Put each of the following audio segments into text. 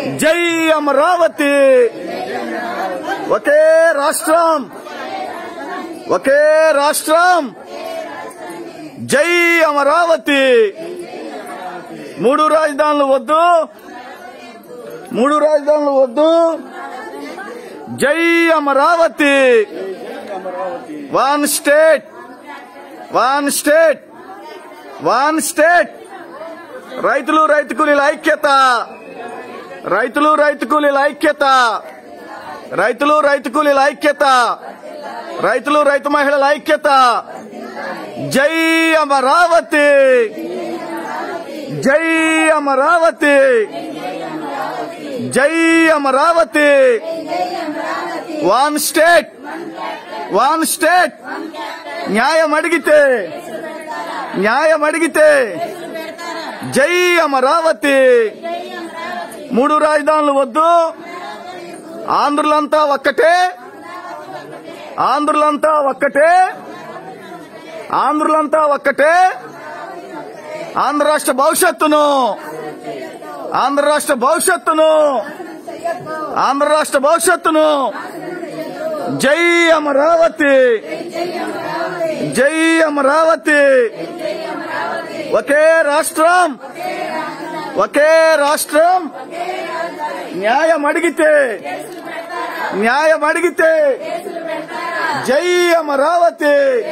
జై అమరావతి ఒకే రాష్ట్రం ఒకే రాష్ట్రం జై అమరావతి మూడు రాజధానులు వద్దు మూడు రాజధానులు వద్దు జై Amaravati one state one state one state రైతులు రైతు కూలీల ఐక్యత రైతులు రైతు కూలీల ఐక్యత రైతులు రైతు కూలీల ఐక్యత రైతులు రైతు మహిళల ఐక్యత జై అమరావతి జై అమరావతి జై Amaravati one state one state న్యాయం అడిగితే న్యాయం అడిగితే జై అమరావతి మూడు రాజధానులు వద్దు ఆంధ్రులంతా ఒక్కటే ఆంధ్రులంతా ఒక్కటే ఆంధ్రులంతా ఒక్కటే ఆంధ్ర రాష్ట్ర భవిష్యత్తును ఆంధ్ర రాష్ట్ర భవిష్యత్తును ఆంధ్ర రాష్ట్ర భవిష్యత్తును జై అమరావతి జై అమరావతి ఒకే రాష్ట్రం ఒకే రాష్ట్రం న్యాయం అడిగితే న్యాయం అడిగితే జై అమరావతి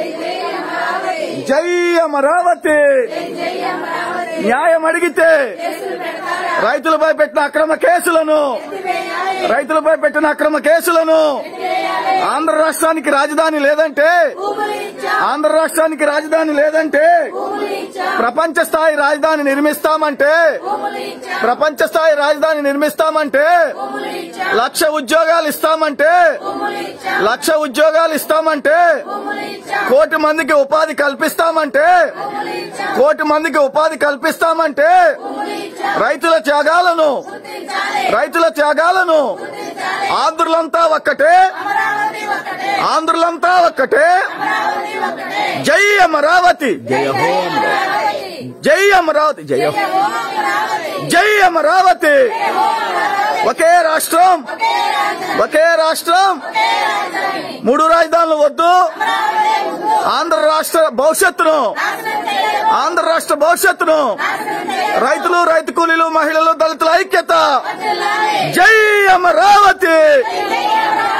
జై అమరావతి న్యాయం అడిగితే రైతులపై పెట్టిన అక్రమ కేసులను రైతులపై పెట్టిన అక్రమ కేసులను ఆంధ్ర రాష్ట్రానికి రాజధాని లేదంటే ఆంధ్ర రాష్ట్రానికి రాజధాని లేదంటే ప్రపంచ స్థాయి రాజధాని నిర్మిస్తామంటే ప్రపంచ స్థాయి రాజధాని నిర్మిస్తామంటే లక్ష ఉద్యోగాలు ఇస్తామంటే లక్ష ఉద్యోగాలు ఇస్తామంటే కోటి మందికి ఉపాధి కల్పిస్తామంటే కోటి మందికి ఉపాధి కల్పిస్తామంటే రైతుల త్యాగాలను రైతుల త్యాగాలను ఆంధ్రులంతా ఒక్కటే ఆంధ్రులంతా ఒక్కటే జై అమరావతి జయ హో అమరావతి జై అమరావతి జయ హో జై అమరావతి ఒకే రాష్ట్రం ఒకే రాష్ట్రం మూడు రాజధానులు వద్దు ఆంధ్ర రాష్ట్ర భవిష్యత్తును ఆంధ్ర రాష్ట్ర భవిష్యత్తును రైతులు రైతు కూలీలు మహిళలు దళితుల ఐక్యత జై అమరావతి